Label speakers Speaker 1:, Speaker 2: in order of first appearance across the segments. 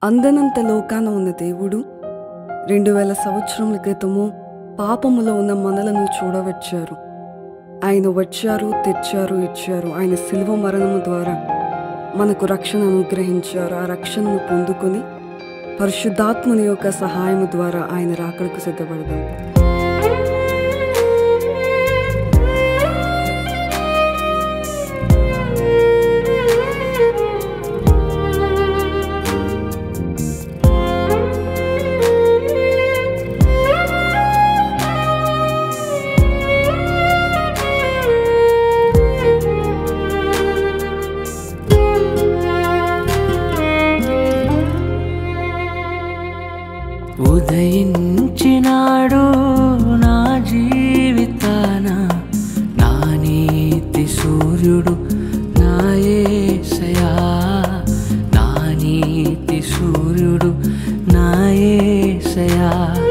Speaker 1: అందనంత లోకాన ఉన్న దేవుడు రెండు వేల సంవత్సరముల క్రితము పాపములో ఉన్న మనలను చూడవచ్చారు ఆయన వచ్చారు తెచ్చారు ఇచ్చారు ఆయన శిల్వ మరణము ద్వారా మనకు రక్షణ అనుగ్రహించారు ఆ రక్షణను పొందుకొని పరిశుద్ధాత్మని యొక్క సహాయము ద్వారా ఆయన రాకడకు సిద్ధపడదాం
Speaker 2: ఉదయించినాడు నా జీవితాన నా నీతి సూర్యుడు నా యేసయా నా నీతి సూర్యుడు నా యేసయా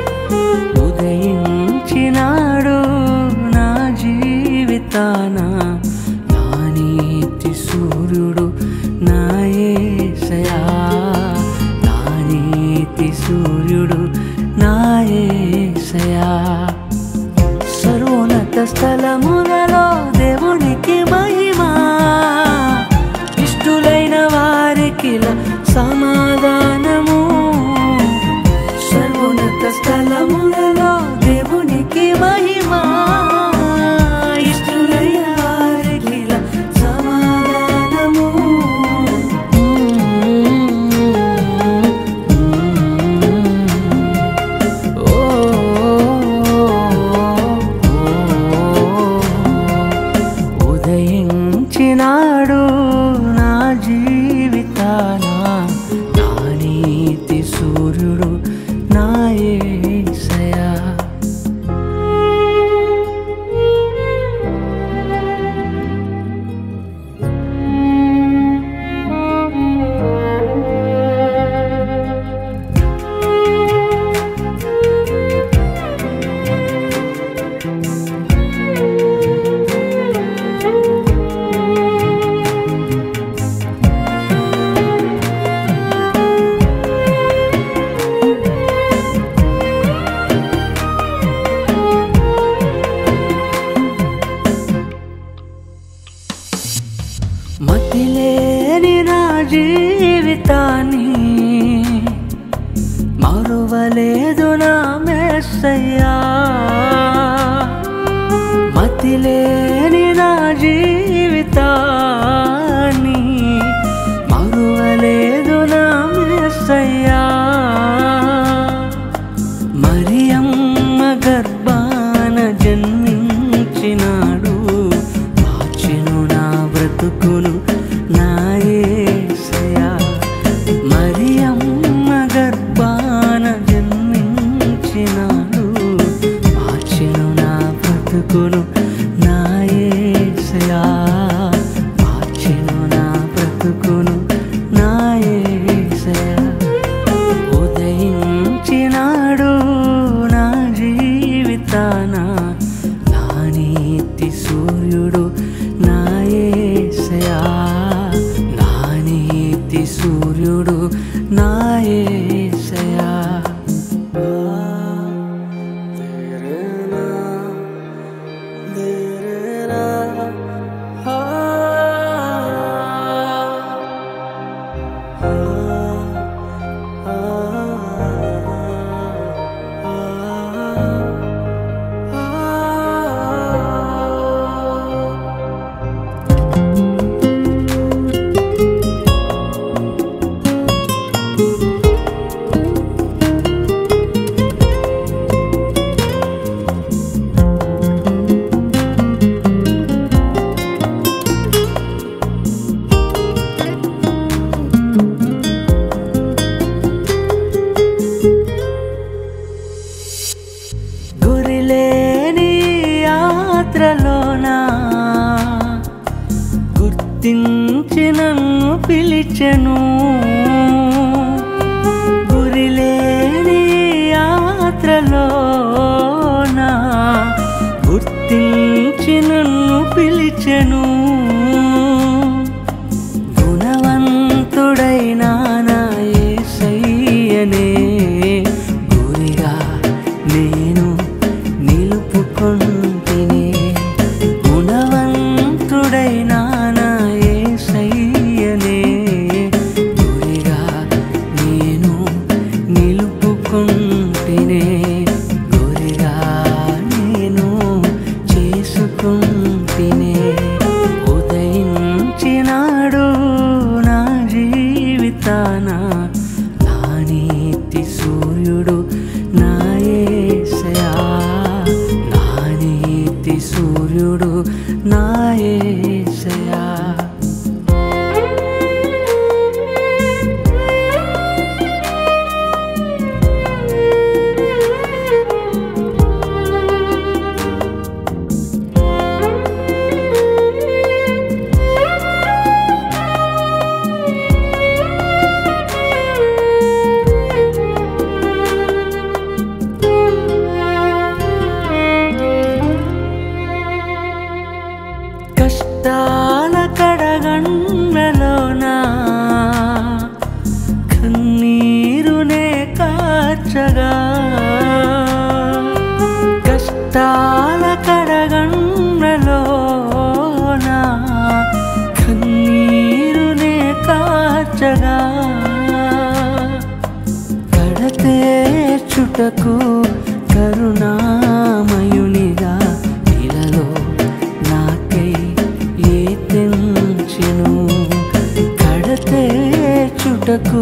Speaker 2: ఉదయించినాడు నా జీవితాన నా నీతి సూర్యుడు నా యేసయా నా నీతి సూర్యుడు నా యేసయా సర్వోన్నత స్థలములలో దేవునికి మహిమా ఇష్టులైన వారికి సమాధానము సర్వోన్నత స్థలములలో దేవునికి మహిమా ఇష్టులైన వారికి సమాధానము ఉదయించినాడు నా జీవితాన నా నీతి సూర్యుడు నా యేసయా మతిలేని నా జీవితాన్ని మరువలేదు నా మెస్సయ్యా మతిలేని నా జీవితాన్ని మరువలేదు నా మెస్సయ్యా మరియమ్మ గర్భాన జన్మించినాడు మార్చెను నా బ్రతుకును నా యేసయ్యా మరియమ్మ గర్భాన జన్మించినాడు మార్చెను నా బ్రతుకును నా యేసయ్యా మార్చెను నా బ్రతుకును నా యేసయ్యా ఉదయించినాడు నా జీవితాన నా నీతి సూర్యుడు నా యేసయా నా నీతి సూర్యుడు నా యేసయా గురిలేని యాత్రలోనా గుర్తించి నన్ను పిలిచెను గురిలేని యాత్రలోనా గుర్తించి నన్ను పిలిచెను గుణవంతుడైనా నా యేసయ్య చేసుకుంటేనే గుణవంతుడైనా నా యేసయ్యనే గురిగా నేను నిలుపుకుంటేనే గురిగా నేను చేసుకుంటేనే ఉదయించినాడు నా జీవితాన నా నీతి సూర్యుడు నా యేసయా నా నీతి సూర్యుడు నా యేసయా కష్టాల కడగండ్లలోన కన్నీరునే కార్చగా కష్టాల కడగండ్లలోన కన్నీరునే కార్చగా కడతే చుటకు కరుణామయునిగా ఇలలో నాకై ఏ తెంచెను కడతే చుటకు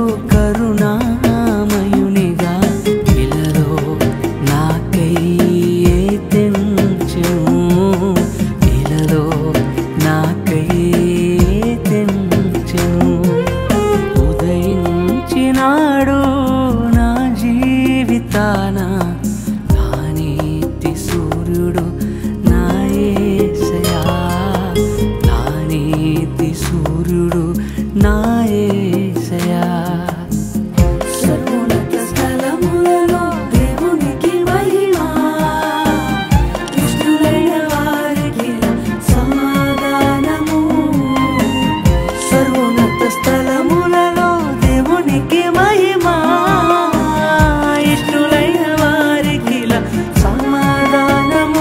Speaker 2: కరుణామయునిగా ఇలలో నాకై ఏ తెంచెను ఇలలో నాకై ఏ తెంచెను ఉదయించినాడు నా జీవితాన నా నీతి సూర్యుడు నా యేసయా నా నీతి సూర్యుడు నా యేసయా
Speaker 1: సర్వోన్నత స్థలములలో దేవునికి మహిమ ఇష్టమైన వారికి సమాధానము
Speaker 2: సర్వోన్నత స్థలములలో దేవునికి మహిమ ఇష్టులైన వారికి సమాధానము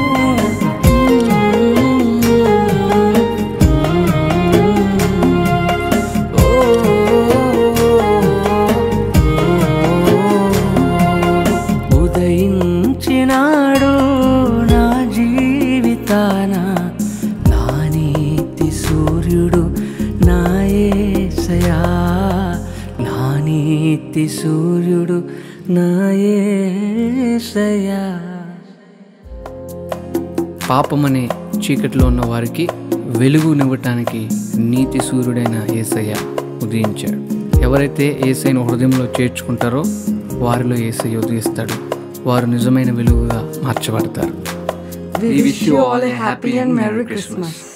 Speaker 2: ఉదయించినాడు నా జీవితాన నా నీతి సూర్యుడు నా యేసయా నా నీతి సూర్యుడు నా యేసయా
Speaker 3: పాపమనే చీకటిలో ఉన్న వారికి వెలుగునివ్వటానికి నీతి సూర్యుడైన ఏసయ్య ఉదయించాడు ఎవరైతే ఏసైను హృదయంలో చేర్చుకుంటారో వారిలో ఏసయ్య ఉదయిస్తాడు వారు నిజమైన వెలుగుగా మార్చబడతారు
Speaker 1: We wish you all a happy and Merry Christmas.